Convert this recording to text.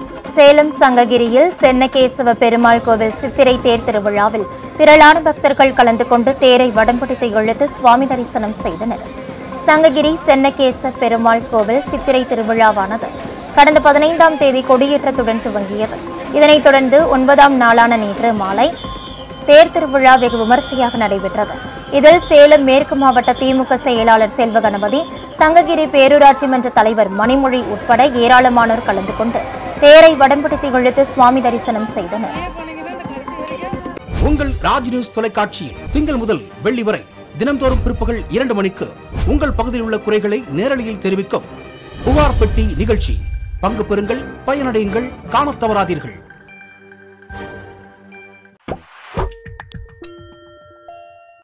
சேலம் சங்ககிரியில் சென்னகேசவ பெருமாள் கோவில் சித்திரை தேர் திருவிழாவில் திரளான பக்தர்கள் கலந்து கொண்டு தேரை வடம்பிடித்து இழுத்து சுவாமி தரிசனம் செய்தனர் சங்ககிரி சென்னகேச பெருமாள் கோவில் சித்திரை திருவிழாவானது கடந்த பதினைந்தாம் தேதி கொடியேற்றத்துடன் துவங்கியது இதனைத் தொடர்ந்து ஒன்பதாம் நாளான நேற்று மாலை தேர் திருவிழா வெகு விமரிசையாக நடைபெற்றது இதில் சேலம் மேற்கு மாவட்ட திமுக செயலாளர் செல்வ கணபதி சங்ககிரி பேரூராட்சி மன்ற தலைவர் மணிமொழி உட்பட ஏராளமானோர் கலந்து கொண்டு தேரை வடம்பிடித்து இழுத்து சுவாமி தரிசனம் செய்தனர் உங்கள் ராஜ் நியூஸ் தொலைக்காட்சியில் திங்கள் முதல் வெள்ளி வரை தினம்தோறும் பிற்பகல் இரண்டு மணிக்கு உங்கள் பகுதியில் உள்ள குறைகளை நேரலையில் தெரிவிக்கும் புகார் பெட்டி நிகழ்ச்சி பங்கு பெறுங்கள் பயனடையுங்கள் காணத் தவறாதீர்கள்